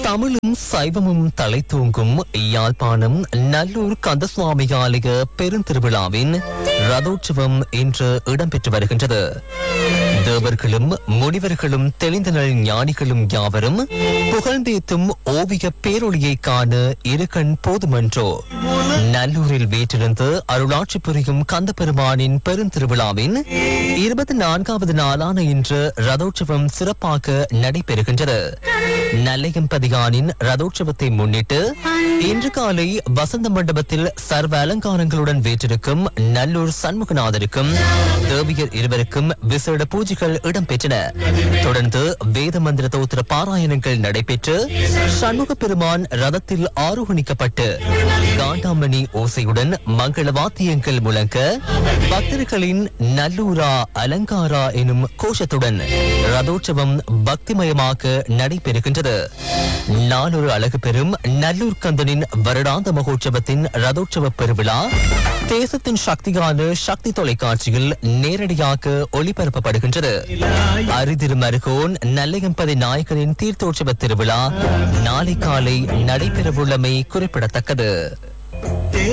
தமிழும் சைவமும் தலை தூங்கும் யாழ்ப்பாணம் நல்லூர் கந்தசுவாமி ஆலய பெருந்திருவிழாவின் ரதோற்சவம் இன்று இடம்பெற்று வருகின்றது தேவர்களும் முனிவர்களும் தெளிந்தனல் ஞானிகளும் யாவரும் புகழ்ந்தேத்தும் ஓவிய பேரொளியை காண இருக்கண் போதுமன்றோ நல்லூரில் வீற்றிருந்து அருளாட்சி புரியும் கந்தபெருமானின் பெருந்திருவிழாவின் இருபத்தி நான்காவது நாளான இன்று ரதோற்சவம் சிறப்பாக நடைபெறுகின்றது நல்லையம்பதியானின் ரதோற்சவத்தை முன்னிட்டு இன்று காலை வசந்த மண்டபத்தில் சர்வ அலங்காரங்களுடன் வீற்றிருக்கும் நல்லூர் சண்முகநாதருக்கும் தேவியர் இருவருக்கும் விசேட பூஜைகள் இடம்பெற்றன தொடர்ந்து வேத மந்திர தோத்திர பாராயணங்கள் நடைபெற்று சண்முக பெருமான் ரதத்தில் ஆரோகணிக்கப்பட்டு காண்டாமணி ஓசையுடன் மங்கள வாத்தியங்கள் முழங்க பக்தர்களின் நல்லூரா அலங்காரா எனும் கோஷத்துடன் ரதோற்சவம் பக்திமயமாக நடைபெறுகின்றது நானொரு அழகு பெறும் நல்லூர் கந்தனின் வருடாந்த மகோற்சவத்தின் ரதோற்சவ பெருவிழா தேசத்தின் சக்தியான சக்தி தொலைக்காட்சியில் நேரடியாக ஒளிபரப்பப்படுகின்றது அரிதிருமருகோன் நல்லையம்பதி நாயகனின் தீர்த்தோற்சவ திருவிழா நாளை காலை நடைபெறவுள்ளமை குறிப்பிடத்தக்கது